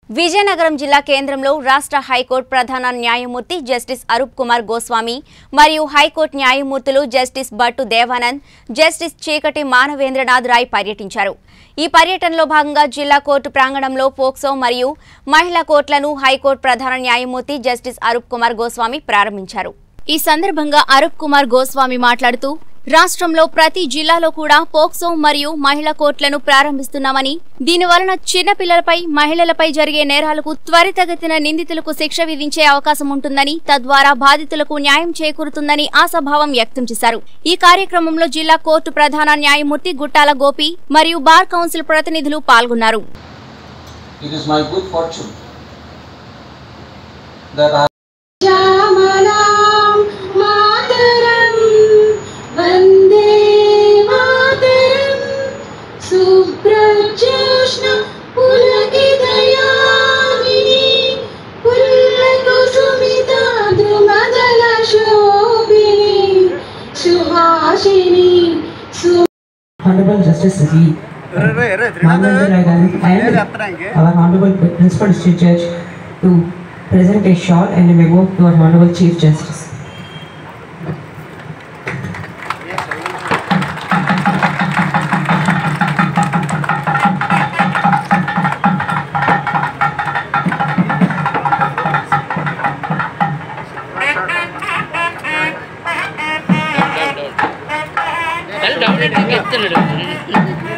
విజయనగరం జిల్లా కేంద్రంలో రాష్ట్ర హైకోర్టు ప్రధాన న్యాయమూర్తి జస్టిస్ అరూప్ కుమార్ గోస్వామి మరియు హైకోర్టు న్యాయమూర్తులు జస్టిస్ భట్టు దేవానంద్ జస్టిస్ చీకటి మానవేంద్రనాథ్ రాయ్ పర్యటించారు ఈ పర్యటనలో భాగంగా జిల్లా కోర్టు ప్రాంగణంలో పోక్సో మరియు మహిళా కోర్టులను హైకోర్టు ప్రధాన న్యాయమూర్తి జస్టిస్ అరూప్ కుమార్ గోస్వామి ప్రారంభించారు ఈ సందర్భంగా అరూప్ కుమార్ గోస్వామి మాట్లాడుతూ రాష్ట్రంలో ప్రతి జిల్లాలో కూడా పోక్సో మరియు మహిళా కోర్టులను ప్రారంభిస్తున్నామని దీనివలన చిన్నపిల్లలపై మహిళలపై జరిగే నేరాలకు త్వరితగతిన నిందితులకు శిక్ష విధించే అవకాశం ఉంటుందని తద్వారా బాధితులకు న్యాయం చేకూరుతుందని ఆశాభావం వ్యక్తం చేశారు ఈ కార్యక్రమంలో జిల్లా కోర్టు ప్రధాన న్యాయమూర్తి గుట్టాల గోపి మరియు బార్ కౌన్సిల్ ప్రతినిధులు పాల్గొన్నారు It is my good fortune that I श्यामलां मातरं वन्दे मातरं सुप्रज्योत्स्न पुलकितयामिनी पुल्लकुसुमिता द्रुमदलशोभिनी सुहासिनी सु Honorable Justice Sri Manavendra Raghavan and our Honorable Principal District Judge to present a short and a memo to our Honorable Chief Justice. Down చెప్తున్నాడు